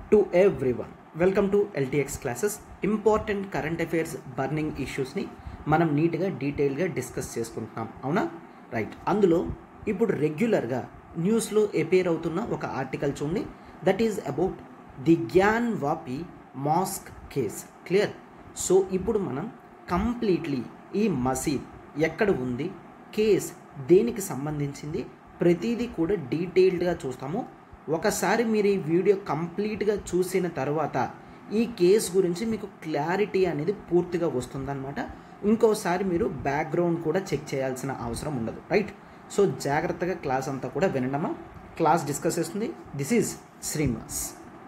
to every one welcome to LTX classes important current affairs burning ఇష్యూస్ని మనం నీట్గా డీటెయిల్గా డిస్కస్ చేసుకుంటున్నాం అవునా రైట్ అందులో ఇప్పుడు రెగ్యులర్గా న్యూస్లో అపేర్ అవుతున్న ఒక ఆర్టికల్ చూడండి that is about the Gyanvapi mosque case clear so ఇప్పుడు మనం కంప్లీట్లీ ఈ మసీద్ ఎక్కడ ఉంది కేస్ దేనికి సంబంధించింది ప్రతిదీ కూడా డీటెయిల్డ్గా చూస్తాము ఒకసారి మీరు ఈ వీడియో కంప్లీట్గా చూసిన తర్వాత ఈ కేస్ గురించి మీకు క్లారిటీ అనేది పూర్తిగా వస్తుందన్నమాట ఇంకోసారి మీరు బ్యాక్గ్రౌండ్ కూడా చెక్ చేయాల్సిన అవసరం ఉండదు రైట్ సో జాగ్రత్తగా క్లాస్ అంతా కూడా వినడమా క్లాస్ డిస్కస్ చేస్తుంది దిస్ ఈజ్ శ్రీనివాస్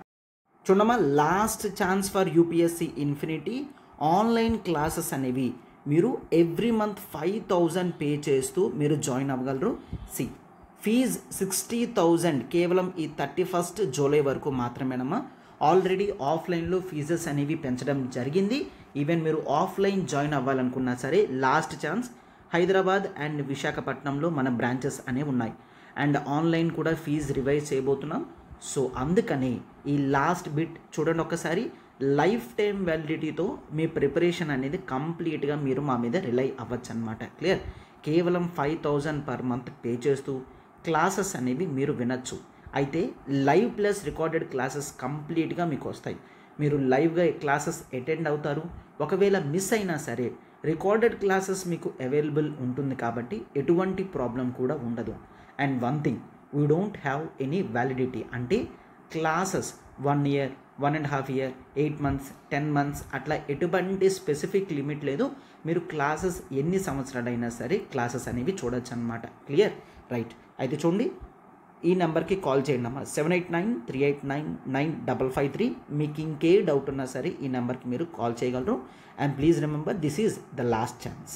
చూడమ్మా last chance for UPSC infinity online classes అనేవి మీరు every month five thousand pay చేస్తూ మీరు జాయిన్ అవ్వగలరు సి ఫీజ్ సిక్స్టీ థౌజండ్ కేవలం ఈ థర్టీ ఫస్ట్ జూలై వరకు మాత్రమేనమ్మా ఆల్రెడీ ఆఫ్లైన్లో ఫీజెస్ అనేవి పెంచడం జరిగింది ఈవెన్ మీరు ఆఫ్లైన్ జాయిన్ అవ్వాలనుకున్నా సరే లాస్ట్ ఛాన్స్ హైదరాబాద్ అండ్ విశాఖపట్నంలో మన బ్రాంచెస్ అనేవి ఉన్నాయి అండ్ ఆన్లైన్ కూడా ఫీజు రివైజ్ చేయబోతున్నాం సో అందుకని ఈ లాస్ట్ బిట్ చూడండి ఒకసారి లైఫ్ టైం వ్యాలిడిటీతో మీ ప్రిపరేషన్ అనేది కంప్లీట్గా మీరు మా మీద రిలై అవ్వచ్చు అనమాట క్లియర్ కేవలం five thousand per month pay చేస్తూ క్లాసెస్ అనేవి మీరు వినొచ్చు అయితే లైవ్ ప్లస్ రికార్డెడ్ క్లాసెస్ కంప్లీట్గా మీకు వస్తాయి మీరు లైవ్గా క్లాసెస్ అటెండ్ అవుతారు ఒకవేళ మిస్ అయినా సరే రికార్డెడ్ క్లాసెస్ మీకు అవైలబుల్ ఉంటుంది కాబట్టి ఎటువంటి ప్రాబ్లం కూడా ఉండదు and one thing we don't have any validity అంటే classes one year one and half year eight months ten months అట్లా ఎటువంటి స్పెసిఫిక్ లిమిట్ లేదు మీరు క్లాసెస్ ఎన్ని సంవత్సరాలైనా సరే క్లాసెస్ అనేవి చూడొచ్చు అనమాట క్లియర్ రైట్ అయితే చూడండి ఈ నెంబర్కి కాల్ చేయండి అమ్మా seven eight nine three eight nine nine double five three మీకు ఇంకే డౌట్ ఉన్నా సరే ఈ నెంబర్కి మీరు కాల్ చేయగలరు and please remember this is the last chance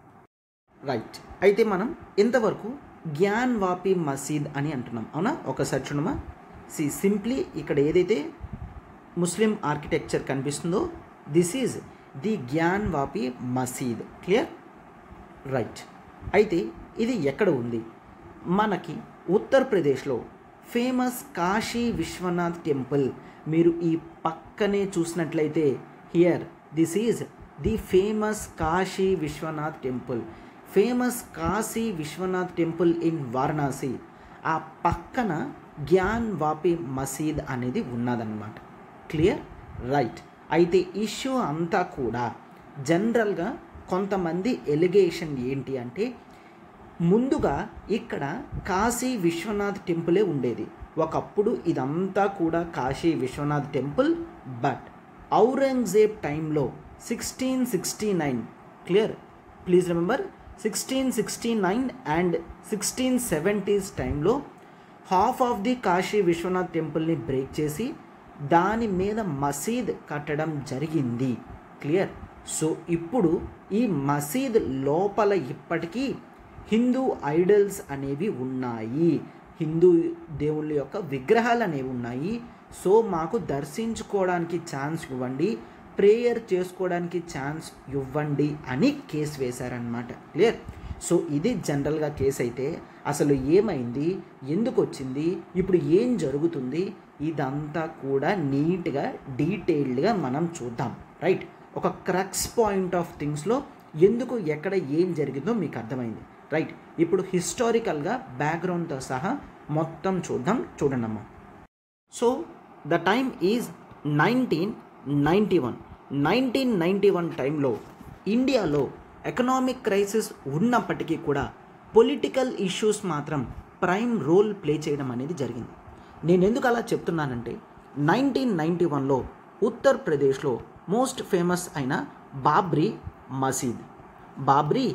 right అయితే మనం ఇంతవరకు గ్యాన్ వాపి మసీద్ అని అంటున్నాం అవునా ఒకసారి చూడమా సి సింప్లీ ఇక్కడ ఏదైతే ముస్లిం ఆర్కిటెక్చర్ కనిపిస్తుందో this is the Gyanvapi Masjid clear right అయితే ఇది ఎక్కడ ఉంది మనకి ఉత్తరప్రదేశ్లో ఫేమస్ కాశీ విశ్వనాథ్ టెంపుల్ మీరు ఈ పక్కనే చూసినట్లయితే here this is the famous Kashi Vishwanath temple famous Kashi Vishwanath temple in Varanasi ఆ పక్కన గ్యాన్ వాపి మసీద్ అనేది ఉన్నదన్నమాట క్లియర్ రైట్ అయితే ఇష్యూ అంతా కూడా జనరల్గా కొంతమంది ఎలిగేషన్ ఏంటి అంటే ముందుగా ఇక్కడ కాశీ విశ్వనాథ్ టెంపులే ఉండేది ఒకప్పుడు ఇదంతా కూడా కాశీ విశ్వనాథ్ టెంపుల్ బట్ ఔరంగజేబ్ టైంలో sixteen sixty nine clear please remember sixteen sixty nine and sixteen seventies టైంలో half of the Kashi Vishwanath టెంపుల్ని బ్రేక్ చేసి దాని మీద మసీద్ కట్టడం జరిగింది క్లియర్ సో ఇప్పుడు ఈ మసీద్ లోపల ఇప్పటికీ హిందూ ఐడల్స్ అనేవి ఉన్నాయి హిందూ దేవుళ్ళ యొక్క విగ్రహాలు అనేవి ఉన్నాయి సో మాకు దర్శించుకోవడానికి ఛాన్స్ ఇవ్వండి ప్రేయర్ చేసుకోవడానికి ఛాన్స్ ఇవ్వండి అని కేసు వేశారనమాట క్లియర్ సో ఇది జనరల్గా కేసు అయితే అసలు ఏమైంది ఎందుకు వచ్చింది ఇప్పుడు ఏం జరుగుతుంది ఇదంతా కూడా నీట్గా డీటెయిల్డ్గా మనం చూద్దాం రైట్ ఒక క్రక్స్ పాయింట్ ఆఫ్ థింగ్స్లో ఎందుకు ఎక్కడ ఏం జరిగిందో మీకు అర్థమైంది రైట్ ఇప్పుడు హిస్టారికల్గా బ్యాక్గ్రౌండ్తో సహా మొత్తం చూద్దాం చూడండమ్మా so the time is nineteen ninety one nineteen ninety one టైంలో ఇండియాలో ఎకనామిక్ క్రైసిస్ ఉన్నప్పటికీ కూడా పొలిటికల్ ఇష్యూస్ మాత్రం ప్రైమ్ రోల్ ప్లే చేయడం అనేది జరిగింది నేను ఎందుకు అలా చెప్తున్నానంటే నైన్టీన్ నైంటీ వన్లో ఉత్తరప్రదేశ్లో మోస్ట్ ఫేమస్ అయిన బాబ్రీ మసీద్ బాబ్రీ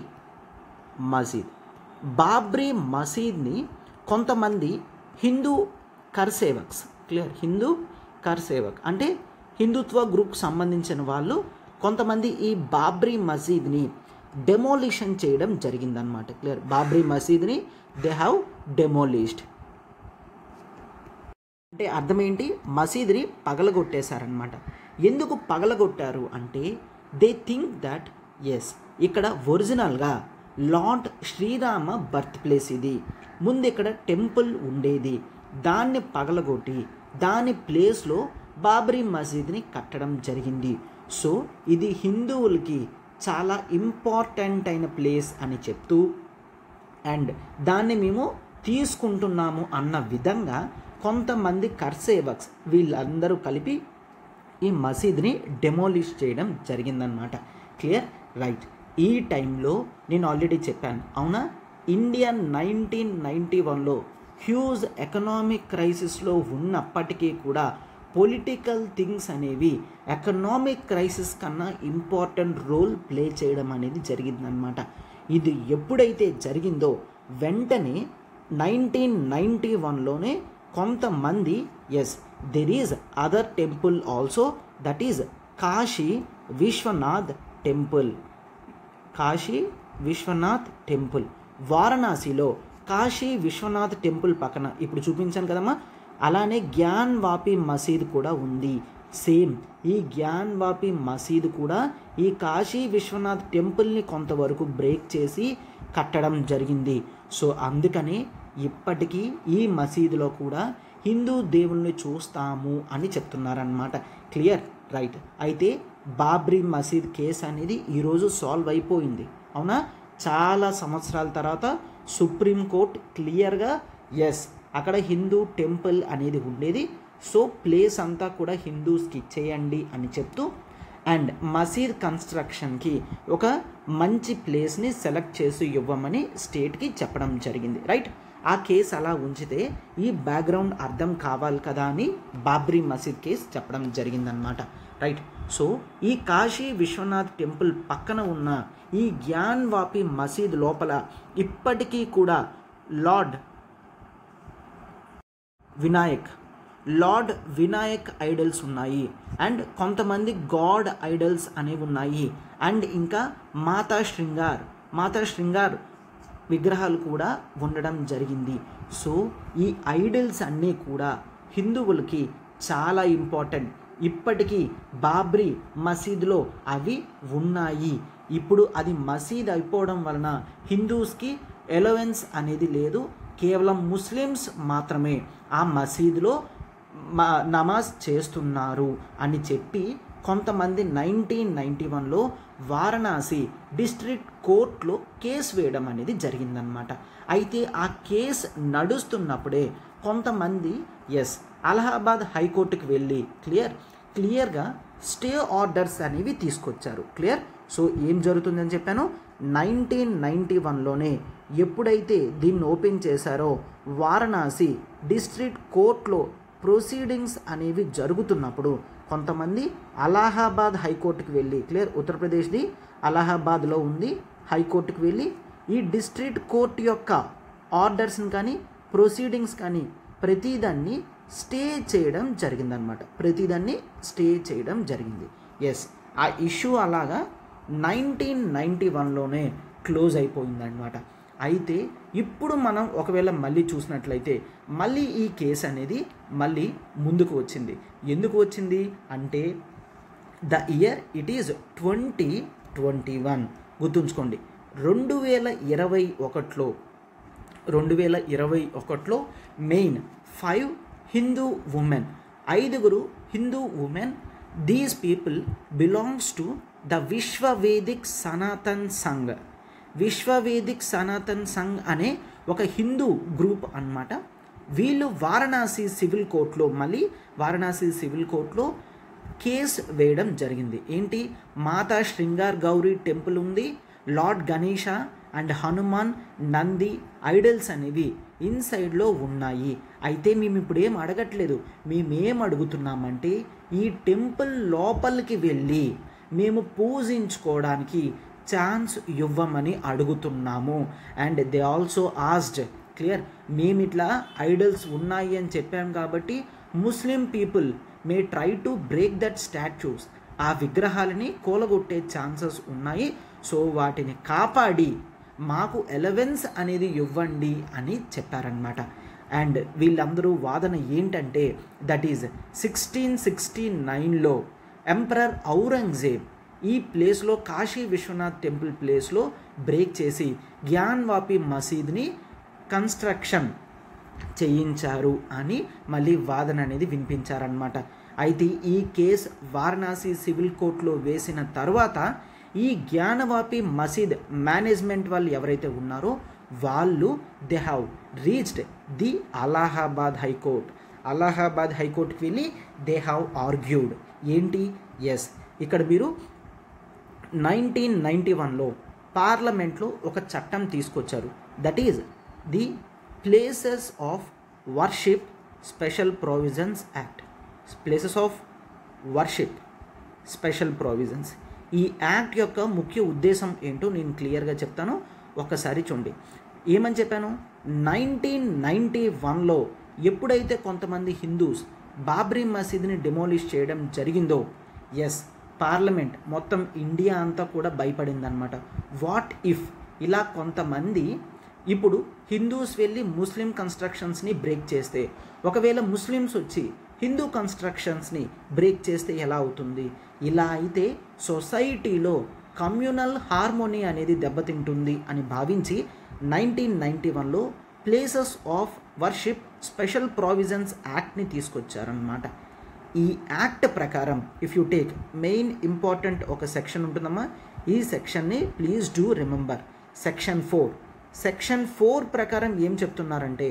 మసీద్ బాబ్రీ మసీద్ని కొంతమంది హిందూ కర్సేవక్స్ క్లియర్ హిందూ కర్సేవక్ అంటే హిందుత్వ గ్రూప్ సంబంధించిన వాళ్ళు కొంతమంది ఈ బాబ్రీ మసీద్ని డెమోలిషన్ చేయడం జరిగిందనమాట క్లియర్ బాబ్రీ మసీద్ని దే హ్యావ్ డెమోలిష్డ్ అంటే అర్థం ఏంటి మసీద్ని పగలగొట్టేశారనమాట ఎందుకు పగలగొట్టారు అంటే దే థింక్ దట్ ఎస్ ఇక్కడ ఒరిజినల్గా లార్డ్ శ్రీరామ బర్త్ ప్లేస్ ఇది ముందు ఇక్కడ టెంపుల్ ఉండేది దాన్ని పగలగొట్టి దాని ప్లేస్లో బాబ్రీ మసీద్ని కట్టడం జరిగింది సో ఇది హిందువులకి చాలా ఇంపార్టెంట్ అయిన ప్లేస్ అని చెప్తూ అండ్ దాన్ని మేము తీసుకుంటున్నాము అన్న విధంగా కొంతమంది కర్సేవక్స్ వీళ్ళందరూ కలిపి ఈ మసీద్ని డెమోలిష్ చేయడం జరిగిందనమాట క్లియర్ రైట్ ఈ టైంలో నేను ఆల్రెడీ చెప్పాను అవునా ఇండియా నైన్టీన్ నైంటీ వన్లో హ్యూజ్ ఎకనామిక్ క్రైసిస్లో ఉన్నప్పటికీ కూడా పొలిటికల్ థింగ్స్ అనేవి ఎకనామిక్ క్రైసిస్ కన్నా ఇంపార్టెంట్ రోల్ ప్లే చేయడం అనేది జరిగిందనమాట ఇది ఎప్పుడైతే జరిగిందో వెంటనే నైన్టీన్ నైంటీ వన్లోనే కొంతమంది yes there is other temple also that is Kashi Vishwanath temple Kashi Vishwanath temple వారణాసిలో కాశీ విశ్వనాథ్ టెంపుల్ పక్కన ఇప్పుడు చూపించాను కదమ్మా అలానే జ్ఞాన్ వాపి మసీద్ కూడా ఉంది సేమ్ ఈ జ్ఞాన్ వాపి మసీద్ కూడా ఈ కాశీ విశ్వనాథ్ టెంపుల్ని కొంతవరకు బ్రేక్ చేసి కట్టడం జరిగింది సో అందుకని ఇప్పటికీ ఈ మసీదులో కూడా హిందూ దేవుల్ని చూస్తాము అని చెప్తున్నారనమాట క్లియర్ రైట్ అయితే బాబ్రీ మసీద్ కేసు అనేది ఈరోజు సాల్వ్ అయిపోయింది అవునా చాలా సంవత్సరాల తర్వాత సుప్రీంకోర్టు క్లియర్గా ఎస్ అక్కడ హిందూ టెంపుల్ అనేది ఉండేది సో ప్లేస్ అంతా కూడా హిందూస్కి ఇచ్చేయండి అని చెప్తూ అండ్ మసీద్ కన్స్ట్రక్షన్కి ఒక మంచి ప్లేస్ని సెలెక్ట్ చేసి ఇవ్వమని స్టేట్కి చెప్పడం జరిగింది రైట్ ఆ కేసు అలా ఉంచితే ఈ బ్యాక్గ్రౌండ్ అర్థం కావాలి కదా అని బాబ్రీ మసీద్ కేసు చెప్పడం జరిగిందనమాట రైట్ సో ఈ కాశీ విశ్వనాథ్ టెంపుల్ పక్కన ఉన్న ఈ జ్ఞాన్ వాపి మసీద్ లోపల ఇప్పటికీ కూడా lord Vinayak lord Vinayak idols ఉన్నాయి అండ్ కొంతమంది గాడ్ ఐడల్స్ అనేవి ఉన్నాయి అండ్ ఇంకా మాతా శృంగార్ మాతా శృంగార్ విగ్రహాలు కూడా ఉండడం జరిగింది సో ఈ ఐడల్స్ అన్నీ కూడా హిందువులకి చాలా ఇంపార్టెంట్ ఇప్పటికీ బాబ్రీ మసీద్లో అవి ఉన్నాయి ఇప్పుడు అది మసీద్ అయిపోవడం వలన హిందూస్కి ఎలవెన్స్ అనేది లేదు కేవలం ముస్లిమ్స్ మాత్రమే ఆ మసీదులో మా నమాజ్ చేస్తున్నారు అని చెప్పి కొంతమంది నైన్టీన్ నైంటీ వన్లో వారణాసి డిస్ట్రిక్ట్ కోర్టులో కేసు వేయడం అనేది జరిగిందనమాట అయితే ఆ కేసు నడుస్తున్నప్పుడే కొంతమంది ఎస్ అలహాబాద్ హైకోర్టుకి వెళ్ళి క్లియర్ క్లియర్గా స్టే ఆర్డర్స్ అనేవి తీసుకొచ్చారు క్లియర్ సో ఏం జరుగుతుందని చెప్పాను నైన్టీన్ నైంటీ వన్లోనే ఎప్పుడైతే దీన్ని ఓపెన్ చేశారో వారణాసి డిస్ట్రిక్ట్ కోర్టులో ప్రొసీడింగ్స్ అనేవి జరుగుతున్నప్పుడు కొంతమంది అలహాబాద్ హైకోర్టుకి వెళ్ళి క్లియర్ ఉత్తరప్రదేశ్ది అలహాబాద్లో ఉంది హైకోర్టుకి వెళ్ళి ఈ డిస్ట్రిక్ట్ కోర్ట్ యొక్క ఆర్డర్స్ని కానీ ప్రొసీడింగ్స్ కానీ ప్రతిదాన్ని స్టే చేయడం జరిగిందనమాట ప్రతిదాన్ని స్టే చేయడం జరిగింది ఎస్ ఆ ఇష్యూ అలాగా నైన్టీన్ నైంటీ వన్లోనే క్లోజ్ అయిపోయిందనమాట అయితే ఇప్పుడు మనం ఒకవేళ మళ్ళీ చూసినట్లయితే మళ్ళీ ఈ కేసు అనేది మళ్ళీ ముందుకు వచ్చింది ఎందుకు వచ్చింది అంటే the year it is twenty twenty one గుర్తుంచుకోండి రెండు వేల ఇరవై ఒకటిలో రెండు వేల ఇరవై ఒకటిలో మెయిన్ ఫైవ్ హిందూ ఉమెన్ ఐదుగురు Hindu women these people belongs to the Vishwa Vedic Sanatan Sangh Vishwa Vedic Sanatan Sangh అనే ఒక హిందూ గ్రూప్ అన్నమాట వీళ్ళు వారణాసి సివిల్ కోర్టులో మళ్ళీ వారణాసి సివిల్ కోర్టులో కేసు వేయడం జరిగింది ఏంటి మాతా శృంగార్ గౌరీ టెంపుల్ ఉంది lord Ganesha and Hanuman Nandi idols అనేవి ఇన్సైడ్లో ఉన్నాయి అయితే మేము ఇప్పుడు ఏం అడగట్లేదు మేమేం అడుగుతున్నామంటే ఈ టెంపుల్ లోపలికి వెళ్ళి మేము పూజించుకోవడానికి ఛాన్స్ ఇవ్వమని అడుగుతున్నాము and they also asked clear మేము ఇట్లా ఐడల్స్ ఉన్నాయి అని చెప్పాం కాబట్టి Muslim people may try to break that statues ఆ విగ్రహాలని కూలగొట్టే ఛాన్సెస్ ఉన్నాయి సో వాటిని కాపాడి మాకు ఎలవెన్స్ అనేది ఇవ్వండి అని చెప్పారనమాట అండ్ వీళ్ళందరూ వాదన ఏంటంటే దట్ ఈజ్ సిక్స్టీన్ సిక్స్టీ నైన్లో ఎంపరర్ ఔరంగజేబ్ ఈ ప్లేస్లో కాశీ విశ్వనాథ్ టెంపుల్ ప్లేస్లో బ్రేక్ చేసి జ్ఞాన్వాపి మసీద్ని కన్స్ట్రక్షన్ చేయించారు అని మళ్ళీ వాదన అనేది వినిపించారనమాట అయితే ఈ కేస్ వారణాసి సివిల్ కోర్టులో వేసిన తర్వాత ఈ జ్ఞానవాపి మసీద్ మేనేజ్మెంట్ వాళ్ళు ఎవరైతే ఉన్నారో వాళ్ళు they have reached the Allahabad high court Allahabad హైకోర్టుకి వెళ్ళి దే హ్యావ్ ఆర్గ్యూడ్ ఏంటి ఎస్ ఇక్కడ మీరు నైన్టీన్ నైంటీ వన్లో పార్లమెంట్లో ఒక చట్టం తీసుకొచ్చారు that is the places of worship special provisions act places of worship special provisions ఈ యాక్ట్ యొక్క ముఖ్య ఉద్దేశం ఏంటో నేను క్లియర్గా చెప్తాను ఒక్కసారి చూడండి ఏమని చెప్పాను నైన్టీన్ నైంటీ వన్లో ఎప్పుడైతే కొంతమంది హిందూస్ బాబ్రీ మసీద్ని డిమోలిష్ చేయడం జరిగిందో ఎస్ పార్లమెంట్ మొత్తం ఇండియా అంతా కూడా భయపడిందనమాట వాట్ ఇఫ్ ఇలా కొంతమంది ఇప్పుడు హిందూస్ వెళ్ళి ముస్లిం కన్స్ట్రక్షన్స్ని బ్రేక్ చేస్తే ఒకవేళ ముస్లిమ్స్ వచ్చి హిందూ కన్స్ట్రక్షన్స్ని బ్రేక్ చేస్తే ఎలా అవుతుంది ఇలా అయితే సొసైటీలో కమ్యూనల్ హార్మోనీ అనేది దెబ్బతింటుంది అని భావించి నైన్టీన్ నైంటీ వన్లో places of worship special provisions యాక్ట్ని తీసుకొచ్చారనమాట ఈ యాక్ట్ ప్రకారం if you take main important ఒక సెక్షన్ ఉంటుందమ్మా ఈ సెక్షన్ని please do remember section four section four ప్రకారం ఏం చెప్తున్నారంటే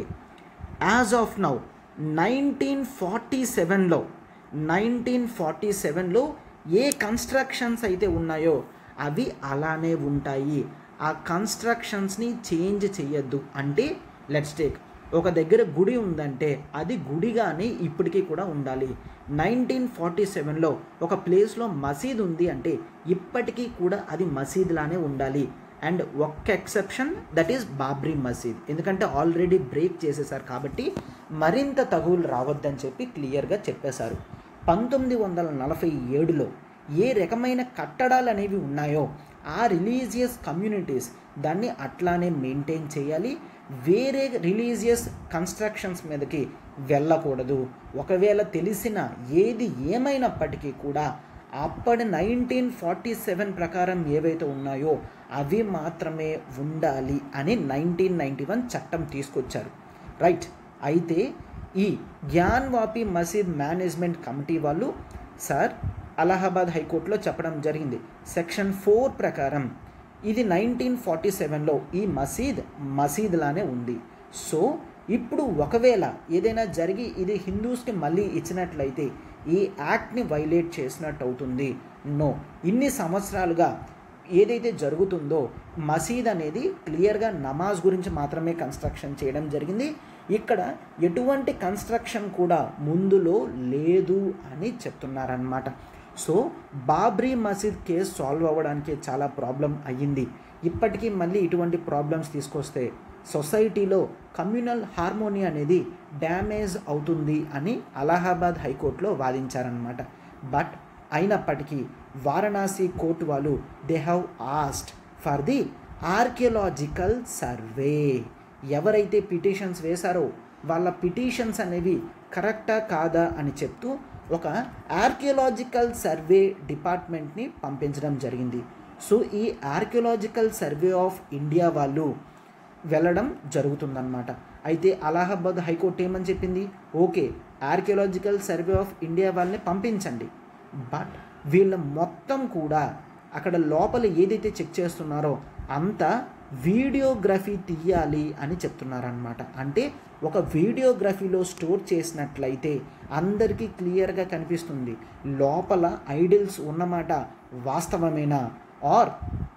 as of now nineteen forty సెవెన్లో నైన్టీన్ ఫార్టీ సెవెన్లో ఏ కన్స్ట్రక్షన్స్ అయితే ఉన్నాయో అవి అలానే ఉంటాయి ఆ కన్స్ట్రక్షన్స్ని చేంజ్ చేయొద్దు అంటే లెట్స్ టేక్ ఒక దగ్గర గుడి ఉందంటే అది గుడిగానే ఇప్పటికీ కూడా ఉండాలి నైన్టీన్ ఫార్టీ సెవెన్లో ఒక ప్లేస్లో మసీద్ ఉంది అంటే ఇప్పటికీ కూడా అది మసీద్లానే ఉండాలి అండ్ ఒక్క ఎక్సెప్షన్ దట్ ఈస్ బాబ్రీ మసీద్ ఎందుకంటే ఆల్రెడీ బ్రేక్ చేసేసారు కాబట్టి మరింత తగువులు రావద్దని చెప్పి క్లియర్గా చెప్పేశారు పంతొమ్మిది వందల నలభై ఏడులో ఏ రకమైన కట్టడాలు అనేవి ఉన్నాయో ఆ రిలీజియస్ కమ్యూనిటీస్ దాన్ని అట్లానే మెయింటైన్ చేయాలి వేరే రిలీజియస్ కన్స్ట్రక్షన్స్ మీదకి వెళ్ళకూడదు ఒకవేళ తెలిసిన ఏది ఏమైనప్పటికీ కూడా అప్పటి నైన్టీన్ ఫార్టీ సెవెన్ ప్రకారం ఏవైతే ఉన్నాయో అవి మాత్రమే ఉండాలి అని నైన్టీన్ నైంటీ వన్ చట్టం తీసుకొచ్చారు రైట్ అయితే ఈ Gyanvapi Masjid management committee వాళ్ళు సార్ అలహాబాద్ హైకోర్టులో చెప్పడం జరిగింది సెక్షన్ ఫోర్ ప్రకారం ఇది నైన్టీన్ ఫార్టీ సెవెన్లో ఈ మసీద్ మసీద్లానే ఉంది సో ఇప్పుడు ఒకవేళ ఏదైనా జరిగి ఇది హిందూస్కి మళ్ళీ ఇచ్చినట్లయితే ఈ యాక్ట్ని వైలేట్ చేసినట్టు అవుతుంది నో ఇన్ని సంవత్సరాలుగా ఏదైతే జరుగుతుందో మసీద్ అనేది క్లియర్గా నమాజ్ గురించి మాత్రమే కన్స్ట్రక్షన్ చేయడం జరిగింది ఇక్కడ ఎటువంటి కన్స్ట్రక్షన్ కూడా ముందులో లేదు అని చెప్తున్నారనమాట సో బాబ్రీ మసీద్ కేసు సాల్వ్ అవ్వడానికి చాలా ప్రాబ్లం అయ్యింది ఇప్పటికీ మళ్ళీ ఇటువంటి ప్రాబ్లమ్స్ తీసుకొస్తే సొసైటీలో కమ్యూనల్ హార్మోనీ అనేది డ్యామేజ్ అవుతుంది అని అలహాబాద్ హైకోర్టులో వాదించారనమాట బట్ అయినప్పటికీ వారణాసి కోర్టు వాళ్ళు they have asked for the archaeological survey ఎవరైతే పిటిషన్స్ వేశారో వాళ్ళ పిటిషన్స్ అనేవి కరెక్టా కాదా అని చెప్తూ ఒక ఆర్కియలాజికల్ సర్వే డిపార్ట్మెంట్ని పంపించడం జరిగింది సో ఈ ఆర్కియలాజికల్ సర్వే ఆఫ్ ఇండియా వాళ్ళు వెళ్ళడం జరుగుతుందన్నమాట అయితే అలహాబాద్ హైకోర్టు ఏమని చెప్పింది okay archaeological survey of India వాళ్ళని పంపించండి బట్ వీళ్ళ మొత్తం కూడా అక్కడ లోపల ఏదైతే చెక్ చేస్తున్నారో అంతా వీడియోగ్రఫీ తీయాలి అని చెప్తున్నారనమాట అంటే ఒక వీడియోగ్రఫీలో స్టోర్ చేసినట్లయితే అందరికీ క్లియర్గా కనిపిస్తుంది లోపల ఐడిల్స్ ఉన్నమాట వాస్తవమేనా ఆర్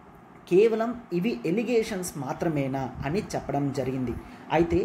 కేవలం ఇవి ఎలిగేషన్స్ మాత్రమేనా అని చెప్పడం జరిగింది అయితే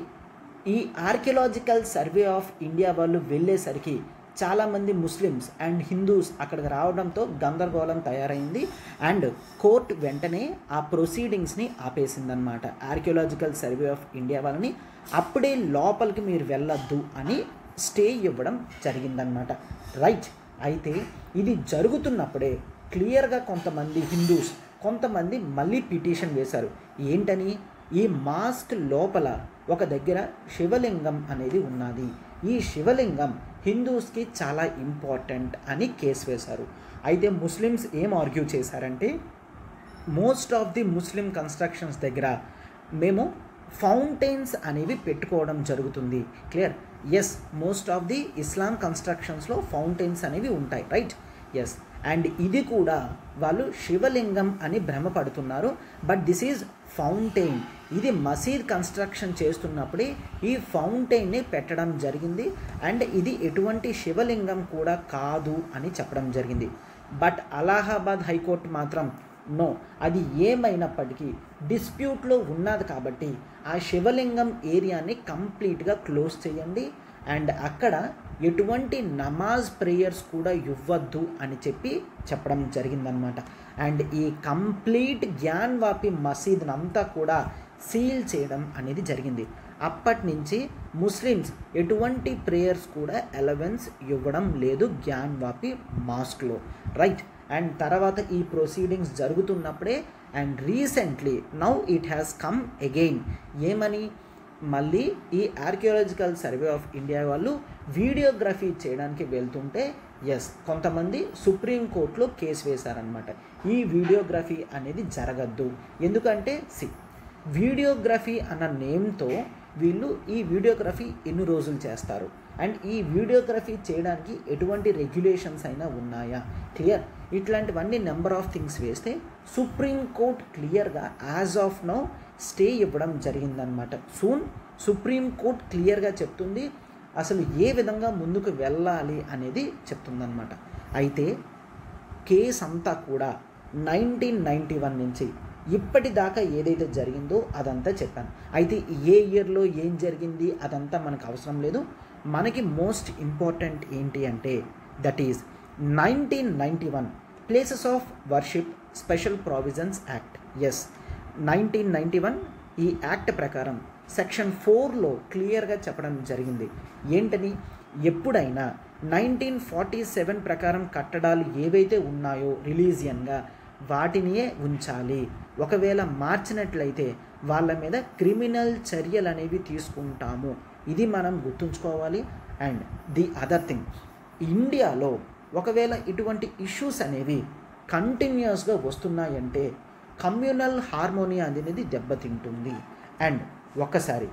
ఈ ఆర్కియలాజికల్ సర్వే ఆఫ్ ఇండియా వాళ్ళు వెళ్ళేసరికి చాలామంది ముస్లిమ్స్ అండ్ హిందూస్ అక్కడికి రావడంతో గందరగోళం తయారైంది అండ్ కోర్ట్ వెంటనే ఆ ప్రొసీడింగ్స్ని ఆపేసిందనమాట ఆర్కియలాజికల్ సర్వే ఆఫ్ ఇండియా వాళ్ళని అప్పుడే లోపలికి మీరు వెళ్ళొద్దు అని స్టే ఇవ్వడం జరిగిందనమాట రైట్ అయితే ఇది జరుగుతున్నప్పుడే క్లియర్గా కొంతమంది హిందూస్ కొంతమంది మళ్ళీ పిటిషన్ వేశారు ఏంటని ఈ మాస్క్ లోపల ఒక దగ్గర శివలింగం అనేది ఉన్నది ఈ శివలింగం హిందూస్కి చాలా ఇంపార్టెంట్ అని కేసు వేశారు అయితే ముస్లిమ్స్ ఏం ఆర్గ్యూ చేశారంటే most of the Muslim constructions దగ్గర మేము ఫౌంటైన్స్ అనేవి పెట్టుకోవడం జరుగుతుంది clear yes most of the Islam కన్స్ట్రక్షన్స్లో ఫౌంటైన్స్ అనేవి ఉంటాయి రైట్ ఎస్ అండ్ ఇది కూడా వాళ్ళు శివలింగం అని భ్రమపడుతున్నారు బట్ దిస్ ఈజ్ ఫౌంటైన్ ఇది మసీద్ కన్స్ట్రక్షన్ చేస్తున్నప్పుడే ఈ ఫౌంటైన్ని పెట్టడం జరిగింది అండ్ ఇది ఎటువంటి శివలింగం కూడా కాదు అని చెప్పడం జరిగింది బట్ అలహాబాద్ హైకోర్టు మాత్రం నో అది ఏమైనప్పటికీ డిస్ప్యూట్లో ఉన్నది కాబట్టి ఆ శివలింగం ఏరియాని కంప్లీట్గా క్లోజ్ చేయండి అండ్ అక్కడ ఎటువంటి నమాజ్ ప్రేయర్స్ కూడా ఇవ్వద్దు అని చెప్పి చెప్పడం జరిగిందనమాట అండ్ ఈ కంప్లీట్ జ్ఞాన్వాపి మసీద్ని అంతా కూడా సీల్ చేయడం అనేది జరిగింది అప్పటి నుంచి ముస్లిమ్స్ ఎటువంటి ప్రేయర్స్ కూడా ఎలవెన్స్ ఇవ్వడం లేదు జ్ఞాన్వాపి మాస్క్లో రైట్ అండ్ తర్వాత ఈ ప్రొసీడింగ్స్ జరుగుతున్నప్పుడే and recently now it has come again ఏమని మళ్ళీ ఈ ఆర్కియాలజికల్ సర్వే ఆఫ్ ఇండియా వాళ్ళు వీడియోగ్రఫీ చేయడానికి వెళ్తుంటే ఎస్ కొంతమంది సుప్రీంకోర్టులో కేసు వేశారనమాట ఈ వీడియోగ్రఫీ అనేది జరగద్దు ఎందుకంటే సి వీడియోగ్రఫీ అన్న నేమ్తో వీళ్ళు ఈ వీడియోగ్రఫీ ఎన్ని రోజులు చేస్తారు అండ్ ఈ వీడియోగ్రఫీ చేయడానికి ఎటువంటి రెగ్యులేషన్స్ అయినా ఉన్నాయా క్లియర్ ఇట్లాంటివన్నీ నెంబర్ ఆఫ్ థింగ్స్ వేస్తే సుప్రీం కోర్ట్ క్లియర్గా యాజ్ ఆఫ్ నౌ స్టే ఇవ్వడం జరిగిందనమాట సూన్ సుప్రీం కోర్ట్ క్లియర్గా చెప్తుంది అసలు ఏ విధంగా ముందుకు వెళ్ళాలి అనేది చెప్తుందనమాట అయితే కేస్ అంతా కూడా నైన్టీన్ నైంటీ వన్ నుంచి ఇప్పటిదాకా ఏదైతే జరిగిందో అదంతా చెప్పాను అయితే ఏ ఇయర్లో ఏం జరిగింది అదంతా మనకు అవసరం లేదు మనకి మోస్ట్ ఇంపార్టెంట్ ఏంటి అంటే that is nineteen ninety one places of worship special provisions act yes nineteen ninety one ఈ యాక్ట్ ప్రకారం సెక్షన్ ఫోర్లో క్లియర్గా చెప్పడం జరిగింది ఏంటని ఎప్పుడైనా నైన్టీన్ ఫార్టీ సెవెన్ ప్రకారం కట్టడాలు ఏవైతే ఉన్నాయో రిలీజియన్గా వాటినియే ఉంచాలి ఒకవేళ మార్చినట్లయితే వాళ్ళ మీద క్రిమినల్ చర్యలు అనేవి తీసుకుంటాము ఇది మనం గుర్తుంచుకోవాలి అండ్ ది అదర్ థింగ్ ఇండియాలో ఒకవేళ ఇటువంటి ఇష్యూస్ అనేవి కంటిన్యూస్గా వస్తున్నాయంటే కమ్యూనల్ హార్మోనియా అనేది దెబ్బతింటుంది అండ్ ఒక్కసారి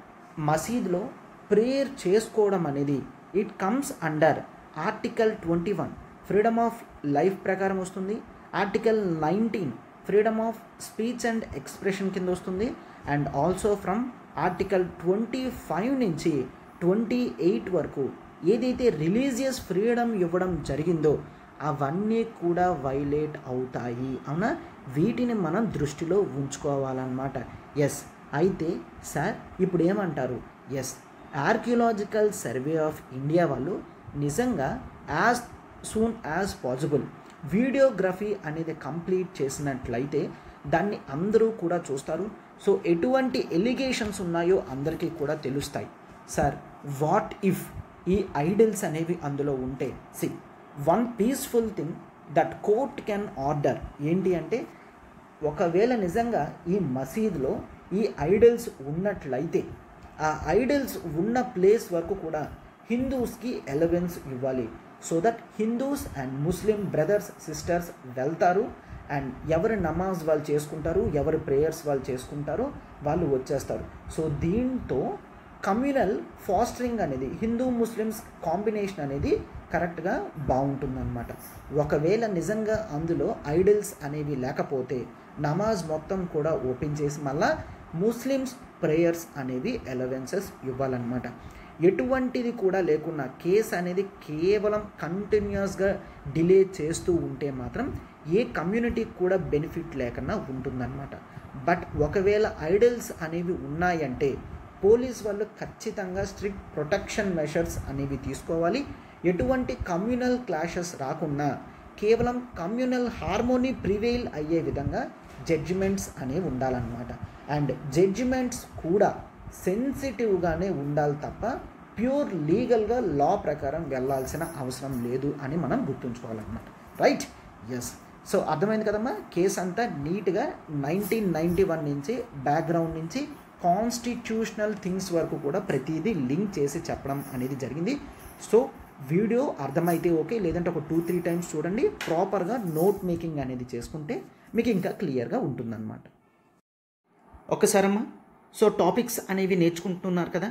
మసీద్లో ప్రేయర్ చేసుకోవడం అనేది it comes under article twenty one freedom of life ప్రకారం వస్తుంది article nineteen freedom of speech and expression కింద వస్తుంది and also from article twenty five నుంచి ట్వంటీ ఎయిట్ వరకు ఏదైతే రిలీజియస్ ఫ్రీడమ్ ఇవ్వడం జరిగిందో అవన్నీ కూడా వైలేట్ అవుతాయి అవునా వీటిని మనం దృష్టిలో ఉంచుకోవాలన్నమాట ఎస్ అయితే సార్ ఇప్పుడు ఏమంటారు yes archaeological survey of India వాళ్ళు నిజంగా as soon as possible videography అనేది కంప్లీట్ చేసినట్లయితే దాన్ని అందరూ కూడా చూస్తారు సో ఎటువంటి ఎలిగేషన్స్ ఉన్నాయో అందరికీ కూడా తెలుస్తాయి సార్ వాట్ ఇఫ్ ఈ ఐడల్స్ అనేవి అందులో ఉంటే see one peaceful thing that court can order ఏంటి అంటే ఒకవేళ నిజంగా ఈ మసీద్లో ఈ ఐడల్స్ ఉన్నట్లయితే ఆ ఐడల్స్ ఉన్న ప్లేస్ వరకు కూడా హిందూస్కి ఎలవెన్స్ ఇవ్వాలి so that Hindus and Muslim brothers sisters వెళ్తారు అండ్ ఎవరి నమాజ్ వాళ్ళు చేసుకుంటారు ఎవరి ప్రేయర్స్ వాళ్ళు చేసుకుంటారో వాళ్ళు వచ్చేస్తారు సో దీంతో కమ్యూనల్ ఫాస్టరింగ్ అనేది హిందూ ముస్లిమ్స్ కాంబినేషన్ అనేది కరెక్ట్గా బాగుంటుందన్నమాట ఒకవేళ నిజంగా అందులో ఐడల్స్ అనేవి లేకపోతే నమాజ్ మొత్తం కూడా ఓపెన్ చేసి మళ్ళా ముస్లిమ్స్ ప్రేయర్స్ అనేవి ఎలవెన్సెస్ ఇవ్వాలన్నమాట ఎటువంటిది కూడా లేకున్నా కేసు అనేది కేవలం కంటిన్యూస్గా డిలే చేస్తూ ఉంటే మాత్రం ఏ కమ్యూనిటీకి కూడా బెనిఫిట్ లేకుండా ఉంటుందన్నమాట బట్ ఒకవేళ ఐడల్స్ అనేవి ఉన్నాయంటే పోలీస్ వాళ్ళు ఖచ్చితంగా స్ట్రిక్ట్ ప్రొటెక్షన్ మెషర్స్ అనేవి తీసుకోవాలి ఎటువంటి కమ్యూనల్ క్లాషెస్ రాకుండా కేవలం కమ్యూనల్ హార్మోనీ ప్రివెయిల్ అయ్యే విధంగా జడ్జిమెంట్స్ అనేవి ఉండాలన్నమాట అండ్ జడ్జిమెంట్స్ కూడా సెన్సిటివ్గానే ఉండాలి తప్ప ప్యూర్ లీగల్గా లా ప్రకారం వెళ్ళాల్సిన అవసరం లేదు అని మనం గుర్తుంచుకోవాలన్నమాట రైట్ ఎస్ సో అర్థమైంది కదమ్మా కేసు అంతా నీట్గా నైన్టీన్ నైంటీ వన్ నుంచి బ్యాక్గ్రౌండ్ నుంచి కాన్స్టిట్యూషనల్ థింగ్స్ వరకు కూడా ప్రతిదీ లింక్ చేసి చెప్పడం అనేది జరిగింది సో వీడియో అర్థమైతే ఓకే లేదంటే ఒక టూ త్రీ టైమ్స్ చూడండి ప్రాపర్గా నోట్ మేకింగ్ అనేది చేసుకుంటే మీకు ఇంకా క్లియర్గా ఉంటుందన్నమాట ఒక్కసారమ్మా సో టాపిక్స్ అనేవి నేర్చుకుంటున్నారు కదా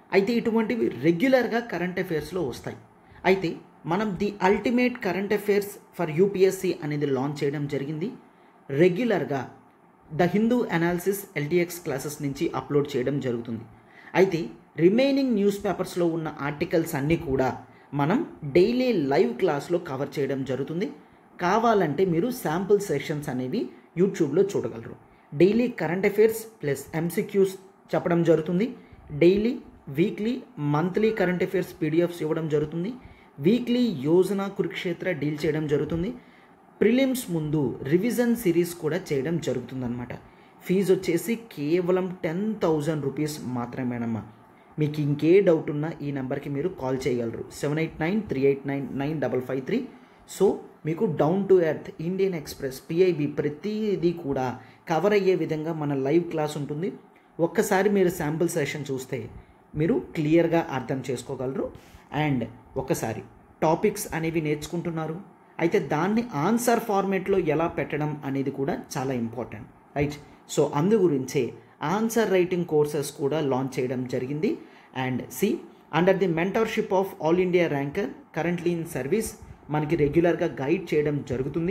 అయితే ఇటువంటివి రెగ్యులర్గా కరెంట్ అఫైర్స్లో వస్తాయి అయితే మనం the ultimate current affairs for UPSC అనేది లాంచ్ చేయడం జరిగింది రెగ్యులర్గా the Hindu analysis LTX classes నుంచి అప్లోడ్ చేయడం జరుగుతుంది అయితే రిమైనింగ్ న్యూస్ పేపర్స్లో ఉన్న ఆర్టికల్స్ అన్నీ కూడా మనం డైలీ లైవ్ క్లాస్లో కవర్ చేయడం జరుగుతుంది కావాలంటే మీరు శాంపుల్ సెషన్స్ అనేవి యూట్యూబ్లో చూడగలరు daily current affairs plus MCQs చెప్పడం జరుగుతుంది daily weekly monthly current affairs PDFs ఇవ్వడం జరుగుతుంది వీక్లీ యోజన కురుక్షేత్ర డీల్ చేయడం జరుగుతుంది ప్రిలిమ్స్ ముందు రివిజన్ సిరీస్ కూడా చేయడం జరుగుతుందన్నమాట ఫీజు వచ్చేసి కేవలం టెన్ థౌజండ్ రూపీస్ మాత్రమేనమ్మా మీకు ఇంకే డౌట్ ఉన్నా ఈ నెంబర్కి మీరు కాల్ చేయగలరు seven eight nine three eight nine nine double five three so మీకు down to earth Indian Express PIB ప్రతిదీ కూడా కవర్ అయ్యే విధంగా మన లైవ్ క్లాస్ ఉంటుంది ఒక్కసారి మీరు శాంపుల్ సెషన్ చూస్తే మీరు క్లియర్గా అర్థం చేసుకోగలరు అండ్ ఒకసారి టాపిక్స్ అనేవి నేర్చుకుంటున్నారు అయితే దాన్ని ఆన్సర్ ఫార్మేట్లో ఎలా పెట్టడం అనేది కూడా చాలా ఇంపార్టెంట్ రైట్ సో అందు గురించే ఆన్సర్ రైటింగ్ కోర్సెస్ కూడా లాంచ్ చేయడం జరిగింది అండ్ సి under the mentorship of all India ranker currently in service మనకి రెగ్యులర్గా గైడ్ చేయడం జరుగుతుంది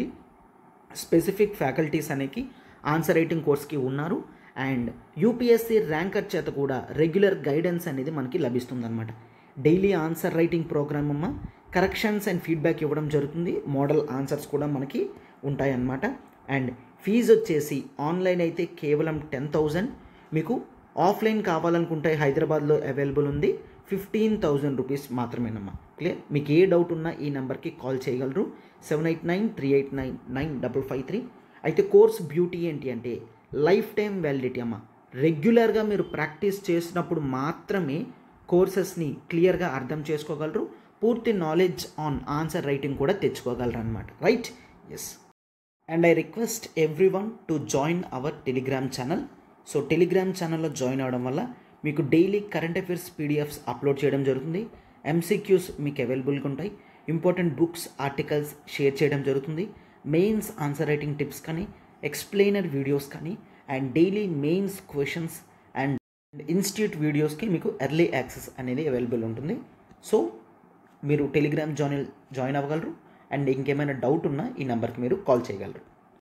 స్పెసిఫిక్ ఫ్యాకల్టీస్ అనేకి ఆన్సర్ రైటింగ్ కోర్స్కి ఉన్నారు అండ్ యూపీఎస్సీ ర్యాంకర్ చేత కూడా రెగ్యులర్ గైడెన్స్ అనేది మనకి లభిస్తుందన్నమాట డైలీ ఆన్సర్ రైటింగ్ ప్రోగ్రామ్ అమ్మ కరెక్షన్స్ అండ్ ఫీడ్బ్యాక్ ఇవ్వడం జరుగుతుంది మోడల్ ఆన్సర్స్ కూడా మనకి ఉంటాయన్నమాట అండ్ ఫీజు వచ్చేసి ఆన్లైన్ అయితే కేవలం టెన్ థౌజండ్ మీకు ఆఫ్లైన్ కావాలనుకుంటే హైదరాబాద్లో అవైలబుల్ ఉంది ఫిఫ్టీన్ థౌజండ్ రూపీస్ మాత్రమేనమ్మా క్లియర్ మీకు ఏ డౌట్ ఉన్నా ఈ నెంబర్కి కాల్ చేయగలరు seven eight nine three eight nine nine double five three అయితే కోర్స్ బ్యూటీ ఏంటి అంటే లైఫ్ టైం వ్యాలిడిటీ అమ్మ రెగ్యులర్గా మీరు ప్రాక్టీస్ చేసినప్పుడు మాత్రమే కోర్సెస్ని క్లియర్గా అర్థం చేసుకోగలరు పూర్తి నాలెడ్జ్ ఆన్ ఆన్సర్ రైటింగ్ కూడా తెచ్చుకోగలరు అనమాట right yes and I request every one to join our Telegram channel so Telegram ఛానల్లో జాయిన్ అవడం వల్ల మీకు daily current affairs PDFs upload చేయడం జరుగుతుంది ఎంసీక్యూస్ మీకు అవైలబుల్గా ఉంటాయి ఇంపార్టెంట్ బుక్స్ ఆర్టికల్స్ షేర్ చేయడం జరుగుతుంది మెయిన్స్ ఆన్సర్ రైటింగ్ టిప్స్ కానీ ఎక్స్ప్లెయినర్ వీడియోస్ కానీ and daily mains questions and institute వీడియోస్కి మీకు ఎర్లీ యాక్సెస్ అనేది అవైలబుల్ ఉంటుంది సో మీరు టెలిగ్రామ్ జాయిన్ జాయిన్ అవ్వగలరు అండ్ ఇంకేమైనా డౌట్ ఉన్నా ఈ నెంబర్కి మీరు కాల్ చేయగలరు